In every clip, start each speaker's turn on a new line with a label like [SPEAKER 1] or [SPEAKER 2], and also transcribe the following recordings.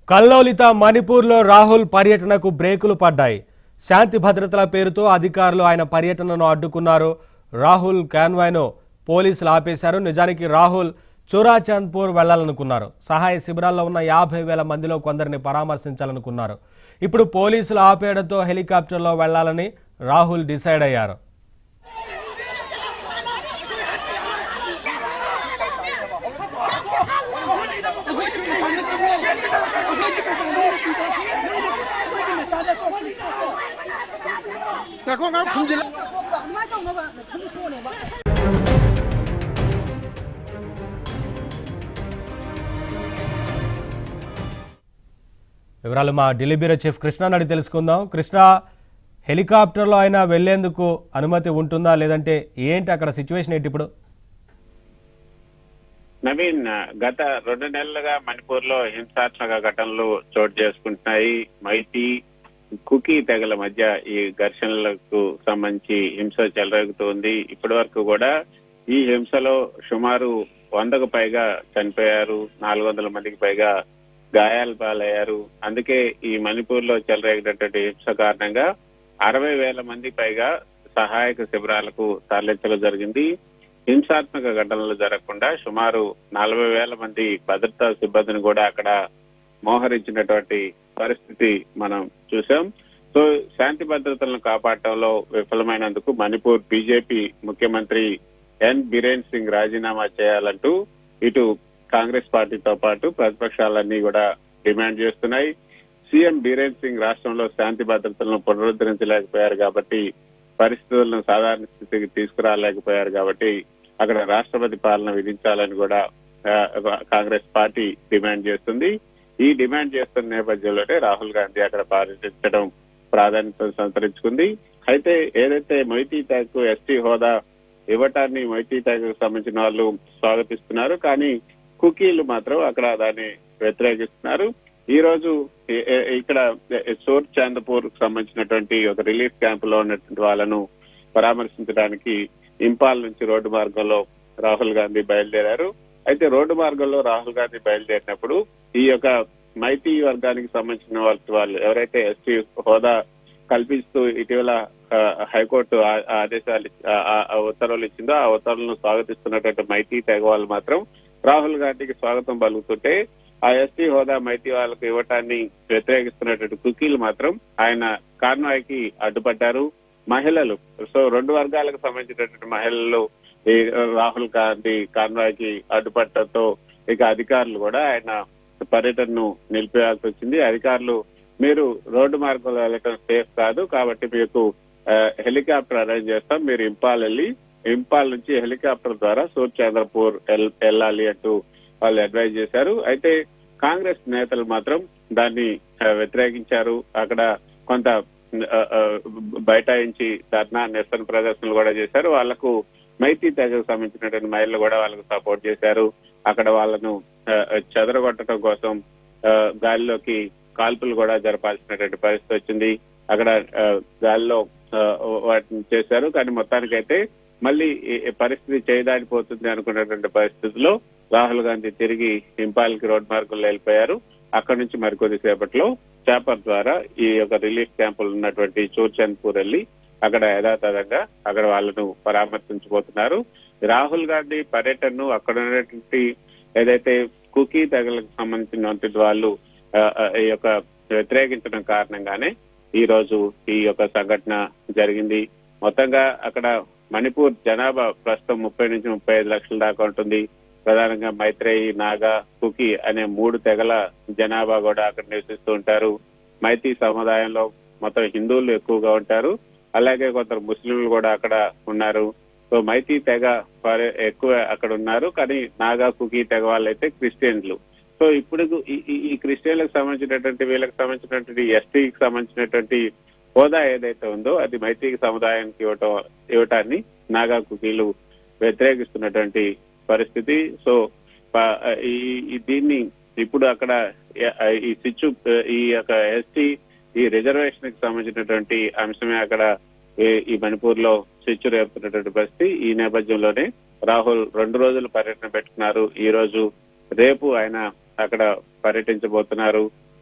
[SPEAKER 1] కల్లోలిత మణిపూర్లో రాహుల్ పర్యటనకు బ్రేకులు పడ్డాయి శాంతి భద్రతల పేరుతో అధికారులు ఆయన పర్యటనను అడ్డుకున్నారు రాహుల్ కాన్వాయ్ను పోలీసులు ఆపేశారు నిజానికి రాహుల్ చూరాచాంద్పూర్ వెళ్లాలనుకున్నారు సహాయ శిబిరాల్లో ఉన్న యాభై వేల మందిలో కొందరిని పరామర్శించాలనుకున్నారు ఇప్పుడు పోలీసులు ఆపేయడంతో హెలికాప్టర్లో వెళ్లాలని రాహుల్ డిసైడ్ అయ్యారు
[SPEAKER 2] 那给我俺空气了。
[SPEAKER 3] 俺干我吧，他们说的吧。
[SPEAKER 1] వివరాలు మా ఢిల్లీ బ్యూరో చీఫ్ కృష్ణ అడిగి తెలుసుకుందాం కృష్ణ హెలికాప్టర్లో అయినా వెళ్లేందుకు అనుమతి ఉంటుందా లేదంటే ఏంటి అక్కడ సిచ్యువేషన్ ఏంటి ఇప్పుడు
[SPEAKER 4] నవీన్ గత రెండు నెలలుగా మణిపూర్ లో హింసాత్మక ఘటనలు చోటు చేసుకుంటున్నాయి మైతి కుకీ తెగల మధ్య ఈ ఘర్షణలకు సంబంధించి హింస చెలరేగుతోంది ఇప్పటి వరకు కూడా ఈ హింసలో సుమారు వందకు పైగా చనిపోయారు నాలుగు వందల మందికి పైగా గాయాలు పాలయ్యారు అందుకే ఈ మణిపూర్ లో చెలరేగినటువంటి హింస కారణంగా అరవై వేల మంది పైగా సహాయక శిబిరాలకు తరలించడం జరిగింది హింసాత్మక ఘటనలు జరగకుండా సుమారు నలభై వేల మంది భద్రతా సిబ్బందిని కూడా అక్కడ మోహరించినటువంటి పరిస్థితి మనం చూసాం సో శాంతి భద్రతలను కాపాడటంలో విఫలమైనందుకు మణిపూర్ బీజేపీ ముఖ్యమంత్రి ఎన్ బిరేన్ సింగ్ రాజీనామా చేయాలంటూ ఇటు కాంగ్రెస్ పార్టీతో పాటు ప్రతిపక్షాలన్నీ కూడా డిమాండ్ చేస్తున్నాయి సీఎం బీరేన్ సింగ్ రాష్ట్రంలో శాంతి భద్రతలను పునరుద్ధరించలేకపోయారు కాబట్టి పరిస్థితులను సాధారణ స్థితికి తీసుకురాలేకపోయారు కాబట్టి అక్కడ రాష్ట్రపతి పాలన విధించాలని కూడా ఆ, కాంగ్రెస్ పార్టీ డిమాండ్ చేస్తుంది ఈ డిమాండ్ చేస్తున్న నేపథ్యంలోనే రాహుల్ గాంధీ అక్కడ పర్యటించడం ప్రాధాన్యత సంతరించుకుంది అయితే ఏదైతే మొయితీ ట్యాగ్ ఎస్టీ హోదా ఇవ్వటాన్ని మొయితీ ట్యాగ్ సంబంధించిన వాళ్ళు స్వాగతిస్తున్నారు కానీ కుకీలు మాత్రం అక్కడ దాన్ని వ్యతిరేకిస్తున్నారు ఈ రోజు ఏ- ఏ- ఇక్కడ సోర్ చాందపూర్ సంబంధించినటువంటి ఒక రిలీఫ్ క్యాంప్ లో ఉన్నటువంటి వాళ్ళను పరామర్శించడానికి ఇంపాల్ నుంచి రోడ్డు మార్గంలో రాహుల్ గాంధీ బయలుదేరారు అయితే రోడ్డు మార్గంలో రాహుల్ గాంధీ బయలుదేరినప్పుడు ఈ యొక్క మైతీ వర్గానికి సంబంధించిన వాళ్ళ వాళ్ళు ఎవరైతే ఎస్టీ హోదా కల్పిస్తూ ఇటీవల ఆ, హైకోర్టు ఆ- ఆ ఆదేశాలు ఇచ్చి- ఆ- ఆ- ఆ ఉత్తర్వులు ఇచ్చిందో ఆ ఉత్తర్వులను స్వాగతిస్తున్నటువంటి మైతీ తెగ వాళ్ళు మాత్రం రాహుల్ గాంధీకి స్వాగతం పలుకుతుంటే ఆ ఎస్టీ హోదా మైతీ వాళ్ళకు ఇవ్వటాన్ని వ్యతిరేకిస్తున్నటువంటి కుకీలు మాత్రం ఆయన కాన్వాయ్కి అడ్డుపడ్డారు మహిళలు సో రెండు వర్గాలకు సంబంధించినటువంటి మహిళలు ఈ రాహుల్ గాంధీ కాన్వాయ్కి అడ్డుపట్టడంతో ఇక అధికారులు కూడా ఆయన పర్యటనను నిలిపేయాల్సి వచ్చింది అధికారులు మీరు రోడ్డు మార్గంలో వెళ్ళటం సేఫ్ కాదు కాబట్టి మీకు ఆ, హెలికాప్టర్ అరేంజ్ చేస్తాం మీరు ఇంపాల్ వెళ్ళి ఇంపాల్ నుంచి హెలికాప్టర్ ద్వారా సూర్ చంద్రపూర్ ఎల్- వెళ్ళాలి అంటూ వాళ్ళు అడ్వైజ్ చేశారు అయితే కాంగ్రెస్ నేతలు మాత్రం దాన్ని ఆ, వ్యతిరేకించారు అక్కడ కొంత ఆ, ఆ, బైఠాయించి ధర్నా నిరసన ప్రదర్శనలు కూడా చేశారు వాళ్లకు మైతీ తెగకు సంబంధించినటువంటి మహిళలు కూడా వాళ్ళకు సపోర్ట్ చేశారు అక్కడ వాళ్ళను ఆ, చెదరగొట్టడం కోసం ఆ, గాలిలోకి కాల్పులు కూడా జరపాల్సినటువంటి పరిస్థితి వచ్చింది అక్కడ ఆ, గాలిలో ఆ, వాటిని చేశారు కానీ మొత్తానికైతే మళ్ళీ ఈ ఈ పరిస్థితి చేయదాడిపోతుంది అనుకున్నటువంటి పరిస్థితిలో రాహుల్ గాంధీ తిరిగి ఇంపాల్ కి రోడ్ మార్గంలో వెళ్ళిపోయారు అక్కడ నుంచి మరికొద్దిసేపట్లో చేపర్ ద్వారా ఈ యొక్క రిలీఫ్ క్యాంపులు ఉన్నటువంటి చూర్చంద్పూర్ వెళ్ళి అక్కడ యథాతథంగా అక్కడ వాళ్ళను పరామర్శించబోతున్నారు రాహుల్ గాంధీ పర్యటనను అక్కడ ఉన్నటువంటి ఏదైతే కుకీ తెగలకు సంబంధించినటువంటి వాళ్ళు ఆ, ఆ, ఈ యొక్క వ్యతిరేకించడం కారణంగానే ఈ రోజు ఈ యొక్క సంఘటన జరిగింది మొత్తంగా అక్కడ మణిపూర్ జనాభా ప్రస్తుతం ముప్పై నుంచి ముప్పై ఐదు లక్షల దాకా ఉంటుంది ప్రధానంగా మైత్రేయి నాగా కుకి అనే మూడు తెగల జనాభా కూడా అక్కడ నివసిస్తూ ఉంటారు మైతీ సముదాయంలో మొత్తం హిందువులు ఎక్కువగా ఉంటారు అలాగే కొందరు ముస్లింలు కూడా అక్కడ ఉన్నారు సో మైతీ తెగ వారు ఎక్కువ అక్కడ ఉన్నారు కానీ నాగా కుకీ తెగ వాళ్ళైతే క్రిస్టియన్లు సో ఇప్పుడు ఈ- ఈ- ఈ క్రిస్టియన్లకు సంబంధించినటువంటి వీళ్ళకి సంబంధించినటువంటి ఎస్టీకి సంబంధించినటువంటి హోదా ఏదైతే ఉందో అది మైతీకి సముదాయానికి ఇవ్వటం ఇవ్వటాన్ని నాగా కుకీలు వ్యతిరేకిస్తున్నటువంటి పరిస్థితి సో ప- ఈ ఈ దీన్ని ఇప్పుడు అక్కడ ఎ- ఈ సిచ్చు ఈ యొక్క ఎస్టీ ఈ రిజర్వేషన్ కి సంబంధించినటువంటి అంశమే అక్కడ ఈ- ఈ మణిపూర్ లో చిచ్చు రేపుతున్నటువంటి పరిస్థితి ఈ నేపథ్యంలోనే రాహుల్ రెండు రోజులు పర్యటన పెట్టుకున్నారు ఈ రోజు రేపు ఆయన అక్కడ పర్యటించబోతున్నారు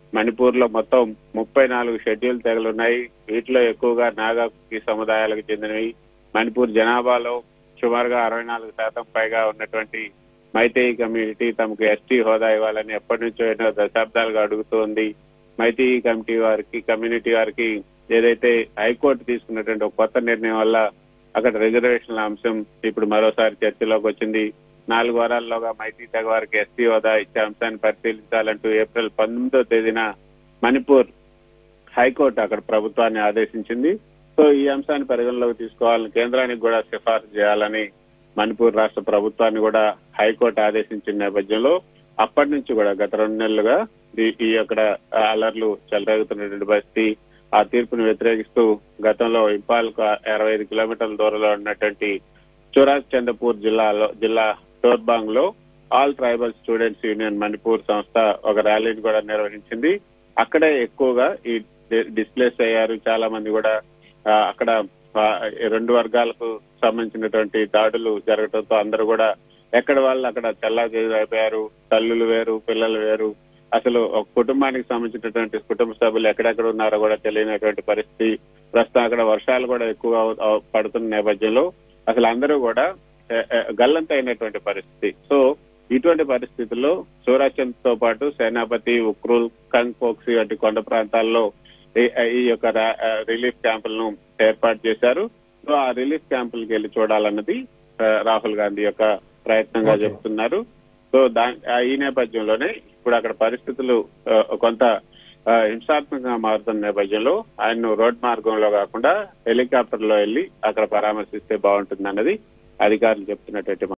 [SPEAKER 4] మణిపూర్ లో మొత్తం ముప్పై నాలుగు షెడ్యూల్ తెగలు ఉన్నాయి వీటిలో ఎక్కువగా నాగా కుకీ సముదాయాలకు చెందినవి మణిపూర్ జనాభాలో సుమారుగా అరవై నాలుగు శాతం పైగా ఉన్నటువంటి మైతేయి కమ్యూనిటీ తమకు ఎస్టీ హోదా ఇవ్వాలని ఎప్పటి నుంచో ఎన్నో దశాబ్దాలుగా అడుగుతోంది మైతేయి కమిటీ వారికి కమ్యూనిటీ వారికి ఏదైతే హైకోర్టు తీసుకున్నటువంటి ఒక కొత్త నిర్ణయం వల్ల అక్కడ రిజర్వేషన్ల అంశం ఇప్పుడు మరోసారి చర్చలోకి వచ్చింది నాలుగు వారాల్లోగా మైతీ తెగ వారికి ఎస్టీ హోదా ఇచ్చే అంశాన్ని పరిశీలించాలంటూ ఏప్రిల్ పంతొమ్మిదో తేదీన మణిపూర్ హైకోర్టు అక్కడ ప్రభుత్వాన్ని ఆదేశించింది సో ఈ అంశాన్ని పరిగణలోకి తీసుకోవాలని కేంద్రానికి కూడా సిఫార్సు చేయాలని మణిపూర్ రాష్ట్ర ప్రభుత్వాన్ని కూడా హైకోర్టు ఆదేశించిన నేపథ్యంలో అప్పటి నుంచి కూడా గత రెండు నెలలుగా ఈ- ఈ అక్కడ అలర్లు చెలరేగుతున్నటువంటి పరిస్థితి ఆ తీర్పును వ్యతిరేకిస్తూ గతంలో ఇంపాల్కు ఇరవై ఐదు కిలోమీటర్ల దూరంలో ఉన్నటువంటి చురాజ్ చంద్రపూర్ జిల్లాలో జిల్లా టోర్బాంగ్ లో all tribal students union Manipur సంస్థ ఒక ర్యాలీని కూడా నిర్వహించింది అక్కడే ఎక్కువగా ఈ డి- డిస్ప్లేస్ అయ్యారు చాలా మంది కూడా ఆ, అక్కడ ఆ, ఈ రెండు వర్గాలకు సంబంధించినటువంటి దాడులు జరగడంతో అందరూ కూడా ఎక్కడ వాళ్ళు అక్కడ చల్లా అయిపోయారు తల్లులు వేరు పిల్లలు వేరు అసలు ఒక కుటుంబానికి సంబంధించినటువంటి కుటుంబ సభ్యులు ఎక్కడెక్కడ ఉన్నారో కూడా తెలియనటువంటి పరిస్థితి ప్రస్తుతం అక్కడ వర్షాలు కూడా ఎక్కువ అవ- అవ- పడుతున్న నేపథ్యంలో అసలు అందరూ కూడా ఏ, ఏ, గల్లంత అయినటువంటి పరిస్థితి సో ఇటువంటి పరిస్థితుల్లో సూరాచంద్ తో పాటు సేనాపతి ఉక్రూల్ కంగ్ పోక్సి వంటి కొండ ప్రాంతాల్లో ఈ- ఈ యొక్క రా- ఆ, రిలీఫ్ క్యాంపులను ఏర్పాటు చేశారు సో ఆ రిలీఫ్ క్యాంపులకు వెళ్ళి చూడాలన్నది ఆ, రాహుల్ గాంధీ యొక్క ప్రయత్నంగా
[SPEAKER 1] Okay.
[SPEAKER 4] చెప్తున్నారు సో దా ఆ, ఈ నేపథ్యంలోనే ఇప్పుడు అక్కడ పరిస్థితులు ఆ, కొంత ఆ, హింసాత్మకంగా మారుతున్న నేపథ్యంలో ఆయన్ను రోడ్ మార్గంలో కాకుండా హెలికాప్టర్ లో వెళ్ళి అక్కడ పరామర్శిస్తే బాగుంటుంది అన్నది అధికారులు చెప్తున్నటువంటి